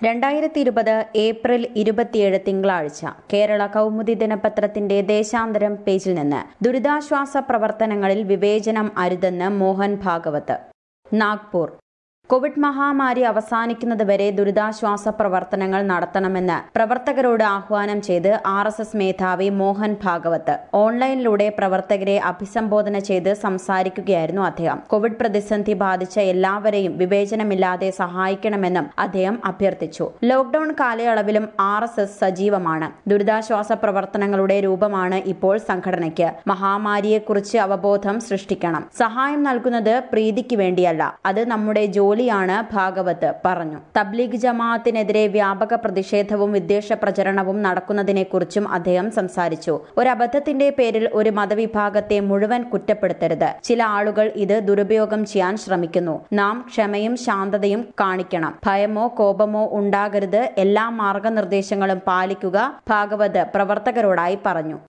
രണ്ടായിരത്തി ഇരുപത് ഏപ്രിൽ ഇരുപത്തിയേഴ് തിങ്കളാഴ്ച കേരള കൗമുദി ദിനപത്രത്തിന്റെ ദേശാന്തരം പേജിൽ നിന്ന് ദുരിതാശ്വാസ പ്രവർത്തനങ്ങളിൽ വിവേചനം അരുതെന്ന് മോഹൻ ഭാഗവത് നാഗ്പൂർ കോവിഡ് മഹാമാരി അവസാനിക്കുന്നതുവരെ ദുരിതാശ്വാസ പ്രവർത്തനങ്ങൾ നടത്തണമെന്ന് പ്രവർത്തകരോട് ആഹ്വാനം ചെയ്ത് ആർ എസ് എസ് മേധാവി മോഹൻ ഭാഗവത് ഓൺലൈനിലൂടെ പ്രവർത്തകരെ അഭിസംബോധന ചെയ്ത് സംസാരിക്കുകയായിരുന്നു അദ്ദേഹം കോവിഡ് പ്രതിസന്ധി ബാധിച്ച എല്ലാവരെയും വിവേചനമില്ലാതെ സഹായിക്കണമെന്നും അദ്ദേഹം അഭ്യർത്ഥിച്ചു ലോക്ഡൌൺ കാലയളവിലും ആർ എസ് എസ് സജീവമാണ് ദുരിതാശ്വാസ പ്രവർത്തനങ്ങളുടെ രൂപമാണ് ഇപ്പോൾ സംഘടനയ്ക്ക് മഹാമാരിയെക്കുറിച്ച് അവബോധം സൃഷ്ടിക്കണം സഹായം നൽകുന്നത് പ്രീതിക്ക് വേണ്ടിയല്ല അത് നമ്മുടെ ജോലിയാണ് ഭാഗവത് പറഞ്ഞു തബ്ലീഗ് ജമാഅത്തിനെതിരെ വ്യാപക പ്രതിഷേധവും വിദ്വേഷ പ്രചരണവും നടക്കുന്നതിനെക്കുറിച്ചും അദ്ദേഹം സംസാരിച്ചു ഒരു അബദ്ധത്തിന്റെ പേരിൽ ഒരു മതവിഭാഗത്തെ മുഴുവൻ കുറ്റപ്പെടുത്തരുത് ചില ആളുകൾ ഇത് ദുരുപയോഗം ചെയ്യാൻ ശ്രമിക്കുന്നു നാം ക്ഷമയും ശാന്തതയും കാണിക്കണം ഭയമോ കോപമോ ഉണ്ടാകരുത് എല്ലാ മാർഗനിർദ്ദേശങ്ങളും പാലിക്കുക ഭാഗവത് പ്രവർത്തകരോടായി പറഞ്ഞു